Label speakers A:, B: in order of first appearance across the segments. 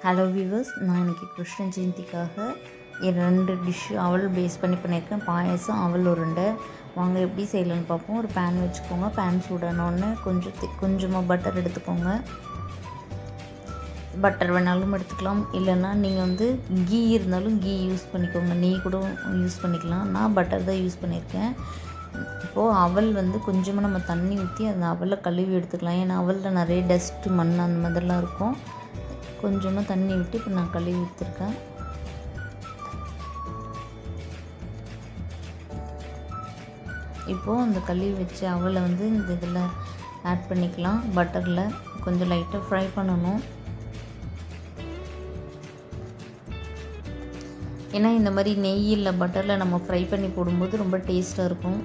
A: hello viewers நான் இன்றைக்கி கிருஷ்ண ஜெயந்திக்காக ரெண்டு டிஷ் அவல் பேஸ் பண்ணி பண்ணியிருக்கேன் பாயசம் அவல் உருண்டை வாங்க எப்படி செய்யலான்னு பார்ப்போம் ஒரு பேன் வச்சுக்கோங்க பேன் சூடானோடனே கொஞ்சம் தி- கொஞ்சமாக பட்டர் எடுத்துக்கோங்க பட்டர் வேணாலும் எடுத்துக்கலாம் இல்லைன்னா நீங்கள் வந்து கீ இருந்தாலும் கீ யூஸ் பண்ணிக்கோங்க நெய் கூட யூஸ் பண்ணிக்கலாம் நான் பட்டர் தான் யூஸ் பண்ணியிருக்கேன் இப்போது அவல் வந்து கொஞ்சமாக நம்ம தண்ணி ஊற்றி அந்த அவலை கழுவி எடுத்துக்கலாம் ஏன்னா அவலில் நிறைய டஸ்ட்டு மண் அந்த மாதிரிலாம் இருக்கும் கொஞ்சமாக தண்ணி விட்டு இப்போ நான் கழுவி ஊற்றிருக்கேன் இப்போது அந்த கழுவி வச்ச அவலை வந்து இந்த இதில் ஆட் பண்ணிக்கலாம் பட்டரில் கொஞ்சம் லைட்டாக ஃப்ரை பண்ணணும் ஏன்னா இந்த மாதிரி நெய் இல்லை பட்டரில் நம்ம ஃப்ரை பண்ணி போடும்போது ரொம்ப டேஸ்ட்டாக இருக்கும்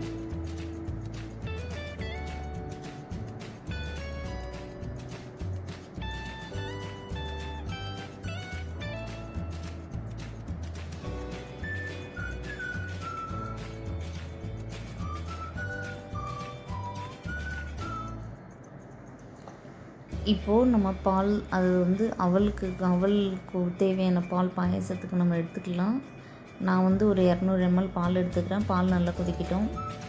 A: இப்போது நம்ம பால் அது வந்து அவலுக்கு அவலுக்கு தேவையான பால் பாயசத்துக்கு நம்ம எடுத்துக்கலாம் நான் வந்து ஒரு இரநூறு எம்எல் பால் எடுத்துக்கிறேன் பால் நல்லா கொதிக்கட்டும்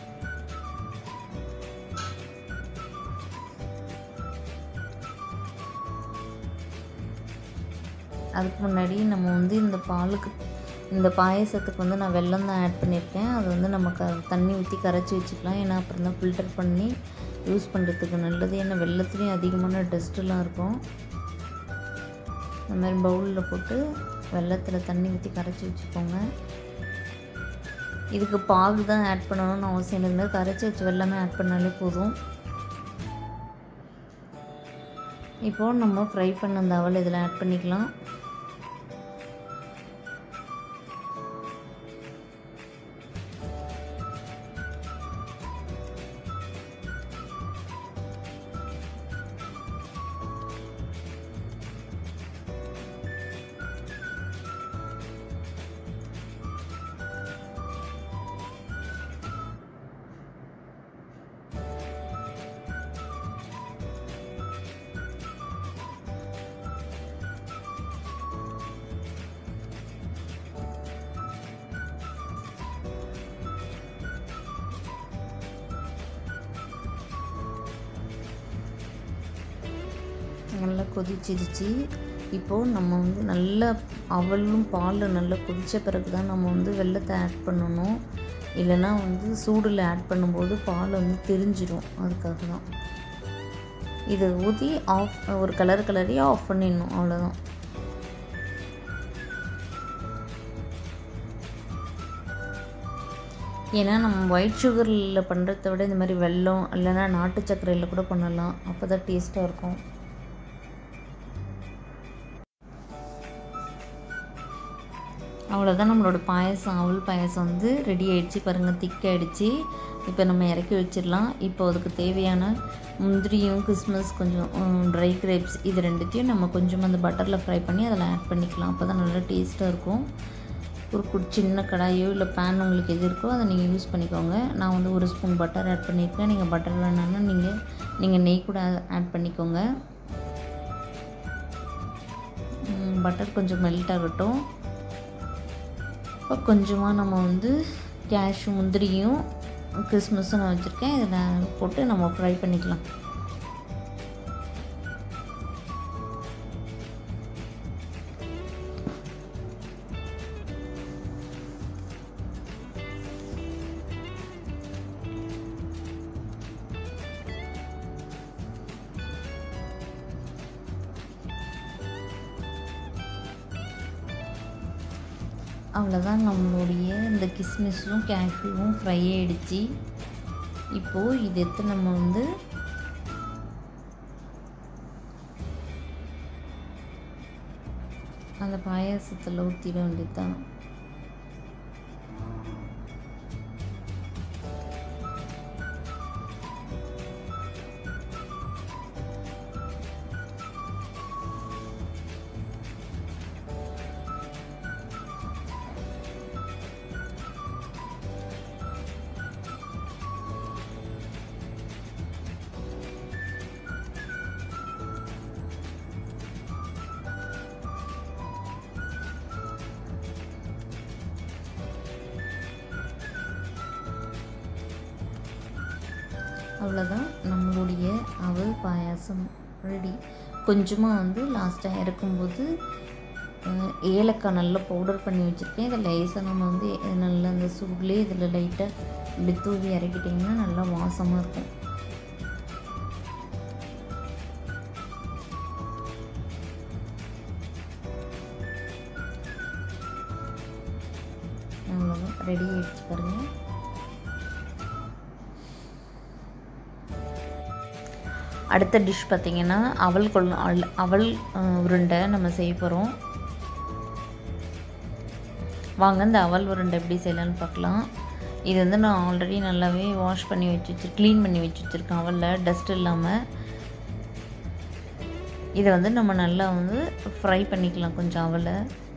A: அதுக்கு முன்னாடி நம்ம வந்து இந்த பாலுக்கு இந்த பாயசத்துக்கு வந்து நான் வெல்லம் தான் ஆட் பண்ணியிருக்கேன் அது வந்து நம்ம க தண்ணி ஊற்றி கரைச்சி வச்சுக்கலாம் ஏன்னா அப்புறம் தான் ஃபில்டர் பண்ணி யூஸ் பண்ணுறதுக்கு நல்லது ஏன்னா வெள்ளத்துலேயும் அதிகமான டஸ்ட்டுலாம் இருக்கும் இந்த மாதிரி பவுலில் போட்டு வெள்ளத்தில் தண்ணி ஊற்றி கரைச்சி வச்சுக்கோங்க இதுக்கு பாகு தான் ஆட் பண்ணணும்னு அவசியம் இல்லை கரைச்சி வச்சு வெள்ளமே ஆட் பண்ணாலே போதும் இப்போது நம்ம ஃப்ரை பண்ண அந்த அவல் இதில் ஆட் பண்ணிக்கலாம் நல்லா கொதிச்சிருச்சு இப்போது நம்ம வந்து நல்லா அவலும் பாலில் நல்லா கொதித்த பிறகு தான் நம்ம வந்து வெள்ளத்தை ஆட் பண்ணணும் இல்லைன்னா வந்து சூடில் ஆட் பண்ணும்போது பால் வந்து தெரிஞ்சிடும் அதுக்காக தான் இதை ஊற்றி ஆஃப் ஒரு கலர் கலரி ஆஃப் பண்ணிடணும் அவ்வளோதான் ஏன்னா நம்ம ஒயிட் சுகரில் பண்ணுறத விட இந்த மாதிரி வெல்லம் இல்லைன்னா நாட்டு சர்க்கரையில் கூட பண்ணலாம் அப்போ தான் டேஸ்ட்டாக இருக்கும் அவ்வளோதான் நம்மளோட பாயசம் அவல் பாயசம் வந்து ரெடி ஆயிடுச்சு பாருங்கள் திக்காயிடுச்சு இப்போ நம்ம இறக்கி வச்சிடலாம் இப்போ அதுக்கு தேவையான முந்திரியும் கிறிஸ்மஸ் கொஞ்சம் ட்ரை கிரேப்ஸ் இது ரெண்டுத்தையும் நம்ம கொஞ்சம் அந்த பட்டரில் ஃப்ரை பண்ணி அதில் ஆட் பண்ணிக்கலாம் அப்போ தான் நல்லா டேஸ்ட்டாக இருக்கும் ஒரு கு சின்ன கடாயோ இல்லை பேன் உங்களுக்கு எது இருக்கோ அதை நீங்கள் யூஸ் பண்ணிக்கோங்க நான் வந்து ஒரு ஸ்பூன் பட்டர் ஆட் பண்ணியிருக்கேன் நீங்கள் பட்டர் வேணாம்னா நீங்கள் நீங்கள் நெய் கூட ஆட் பண்ணிக்கோங்க பட்டர் கொஞ்சம் மெல்ட் ஆகட்டும் இப்போ கொஞ்சமாக நம்ம வந்து கேஷ்யூ முந்திரியும் கிறிஸ்மஸும் நான் வச்சுருக்கேன் இதில் போட்டு நம்ம ஃப்ரை பண்ணிக்கலாம் அவ்வளோதான் நம்மளுடைய இந்த கிஸ்மிஸும் கேஷ்யூவும் ஃப்ரை ஆகிடுச்சு இப்போது இது எடுத்து நம்ம வந்து அந்த பாயாசத்தில் ஊற்றிட வேண்டியது தான் அவ்வளோதான் நம்மளுடைய அவல் பாயாசம் ரெடி கொஞ்சமாக வந்து லாஸ்ட்டாக இறக்கும்போது அஹ், ஏலக்காய் நல்லா பவுடர் பண்ணி வச்சுருக்கேன் இதை லேசாக நம்ம வந்து நல்லா அந்த சூட்லேயே இதில் லைட்டாக இப்படி தூவி இறக்கிட்டிங்கன்னா நல்லா வாசமாக இருக்கும் அவ்வளோதான் ரெடி ஆகிடுச்சு பாருங்கள் அடுத்த டிஷ் பார்த்திங்கன்னா அவல் கொள் அவல் அவல் அஹ், உருண்டை நம்ம செய்ய போகிறோம் வாங்க இந்த அவல் உருண்டை எப்படி செய்யலான்னு பார்க்கலாம் இது வந்து நான் ஆல்ரெடி நல்லாவே வாஷ் பண்ணி வச்சு வச்சு க்ளீன் பண்ணி வச்சு வச்சுருக்கேன் அவலில் டஸ்ட் இல்லாமல் இதை வந்து நம்ம நல்லா வந்து ஃப்ரை பண்ணிக்கலாம் கொஞ்சம் அவலை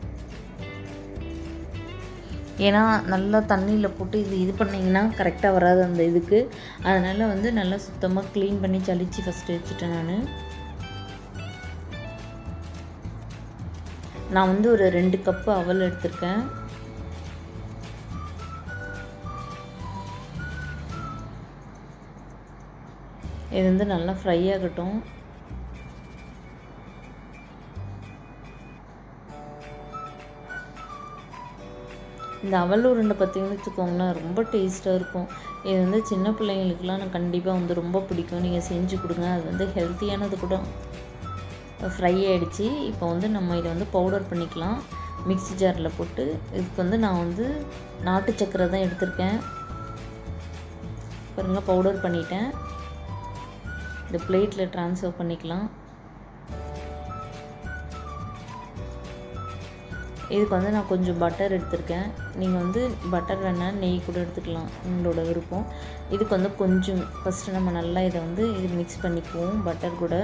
A: ஏன்னா நல்லா தண்ணியில் போட்டு இது இது பண்ணிங்கன்னா கரெக்டாக வராது அந்த இதுக்கு அதனால் வந்து நல்லா சுத்தமாக க்ளீன் பண்ணி சலிச்சு ஃபஸ்ட்டு வச்சுட்டேன் நான் நான் வந்து ஒரு ரெண்டு கப்பு அவல் எடுத்திருக்கேன் இது வந்து நல்லா ஃப்ரை ஆகட்டும் இந்த அவல் உருண்டை பார்த்தீங்கன்னு வச்சுக்கோங்களேன் ரொம்ப டேஸ்ட்டாக இருக்கும் இது வந்து சின்ன பிள்ளைங்களுக்குலாம் நான் கண்டிப்பாக வந்து ரொம்ப பிடிக்கும் நீங்கள் செஞ்சு கொடுங்க அது வந்து ஹெல்த்தியானது கூட ஃப்ரை ஆகிடுச்சு இப்போ வந்து நம்ம இதை வந்து பவுடர் பண்ணிக்கலாம் மிக்ஸி ஜாரில் போட்டு இதுக்கு வந்து நான் வந்து நாட்டு சக்கரை தான் எடுத்திருக்கேன் பாருங்கள் பவுடர் பண்ணிட்டேன் இந்த பிளேட்டில் ட்ரான்ஸ்ஃபர் பண்ணிக்கலாம் இதுக்கு வந்து நான் கொஞ்சம் பட்டர் எடுத்திருக்கேன் நீங்கள் வந்து பட்டர் வேணால் நெய் கூட எடுத்துக்கலாம் உங்களோட விருப்பம் இதுக்கு வந்து கொஞ்சம் ஃபஸ்ட்டு நம்ம நல்லா இதை வந்து இது மிக்ஸ் பண்ணிக்குவோம் பட்டர் கூட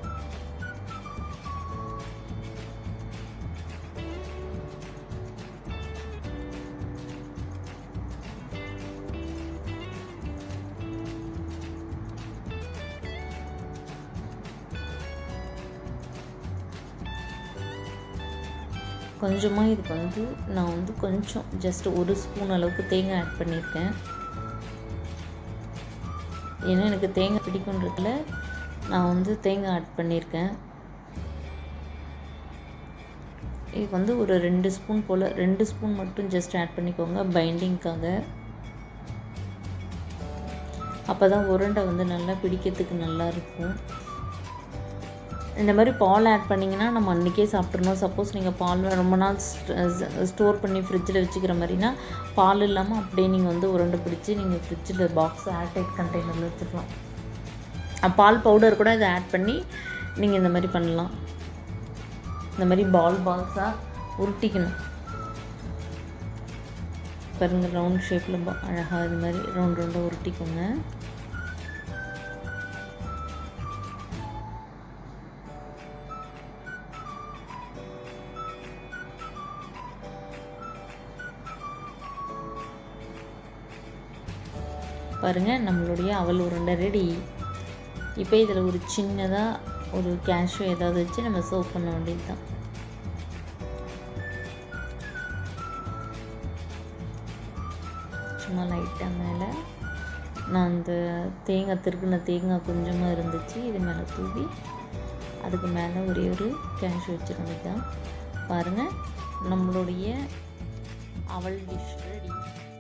A: கொஞ்சமாக இதுக்கு வந்து நான் வந்து கொஞ்சம் ஜஸ்ட் ஒரு ஸ்பூன் அளவுக்கு தேங்காய் ஆட் பண்ணியிருக்கேன் ஏன்னா எனக்கு தேங்காய் பிடிக்குன்றதுல நான் வந்து தேங்காய் ஆட் பண்ணியிருக்கேன் இதுக்கு வந்து ஒரு ரெண்டு ஸ்பூன் போல் ரெண்டு ஸ்பூன் மட்டும் ஜஸ்ட் ஆட் பண்ணிக்கோங்க பைண்டிங்க்காக அப்போ தான் உருண்டை வந்து நல்லா பிடிக்கிறதுக்கு நல்லா இருக்கும் இந்த மாதிரி பால் ஆட் பண்ணிங்கன்னா நம்ம அன்றைக்கே சாப்பிட்றணும் சப்போஸ் நீங்கள் பால் ரொம்ப நாள் ஸ்டோர் பண்ணி ஃப்ரிட்ஜில் வச்சுக்கிற மாதிரினா பால் இல்லாமல் அப்படியே நீங்கள் வந்து உருண்டை பிடிச்சி நீங்கள் ஃப்ரிட்ஜில் பாக்ஸ் ஏர்டைட் கண்டெய்னரில் வச்சுக்கலாம் அஹ் பால் பவுடர் கூட இதை ஆட் பண்ணி நீங்கள் இந்த மாதிரி பண்ணலாம் இந்த மாதிரி பால் பால்ஸாக உருட்டிக்கணும் பாருங்க ரவுண்ட் ஷேப்பில் அழகாக இது மாதிரி ரவுண்ட் ரவுண்டாக உருட்டிக்கோங்க பாருங்கள் நம்மளுடைய அவல் உருண்டை ரெடி இப்போ இதில் ஒரு சின்னதாக ஒரு கேஷ்யூ ஏதாவது வச்சு நம்ம சர்வ் பண்ண வேண்டியது தான் சும்மா லைட்டாக மேலே நான் அந்த தேங்காய் திருக்குன தேங்காய் கொஞ்சமாக இருந்துச்சு இது மேலே தூவி அதுக்கு மேலே ஒரே ஒரு கேஷ்யூ வச்சுருந்தது தான் பாருங்கள் நம்மளுடைய அவல் டிஷ் ரெடி